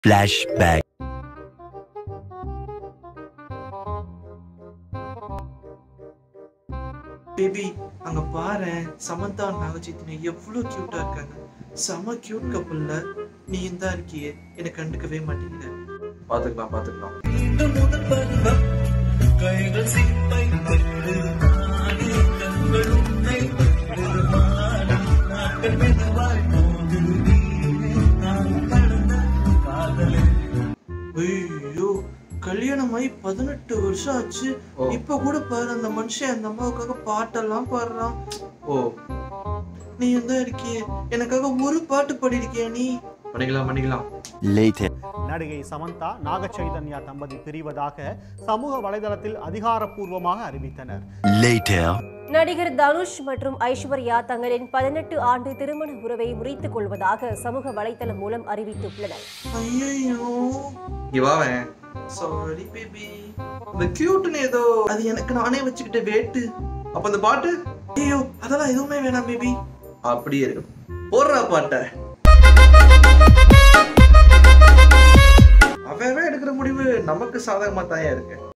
Flashback. Baby அங்க பாரு சமந்தா நாகச்சைத்தன்யா எவ்வளவு கியூட்டா இருக்காங்க செம கியூட் கப்பல்ல நீ இந்த இருக்கியே என்னை கண்டுக்கவே மாட்டேங்கிற பாத்துக்கலாம் பாத்துக்கலாம் ஐயோ கல்யாணம் ஆகி பதினெட்டு வருஷம் ஆச்சு ஓ. இப்ப கூட பாரு அந்த மனுஷன் அந்த அம்மாவுக்காக பாட்டெல்லாம் பாடுறான் ஓ நீ எந்த இருக்கியே எனக்காக ஒரு பாட்டு பாடிருக்கியா நீ பண்ணிக்கலாம் பண்ணிக்கலாம் Later. நடிகை சமந்தா நாகச்சைதன்யா தம்பதி பிரிவதாக சமூக வலைதளத்தில் அதிகாரப்பூர்வமாக அறிவித்தனர் Later. நடிகர் தனுஷ் மற்றும் ஐஸ்வர்யா தங்களின் பதினெட்டு ஆண்டு திருமண உறவை முறித்துக் கொள்வதாக சமூக வலைதளம் மூலம் அறிவித்துள்ளனர் ஐயோ இங்க வாவேன் சாரி பேபி இந்த கியூட்னு ஏதோ அது எனக்கு நானே வச்சுக்கிட்ட வேட்டு அப்ப இந்த பாட்டு ஐயோ அதெல்லாம் எதுவுமே வேணாம் பேபி அப்படியே இருக்கும் போடுறா பாட்ட அவன் அவன் எடுக்கிற முடிவு நமக்கு சாதகமா தான் இருக்கு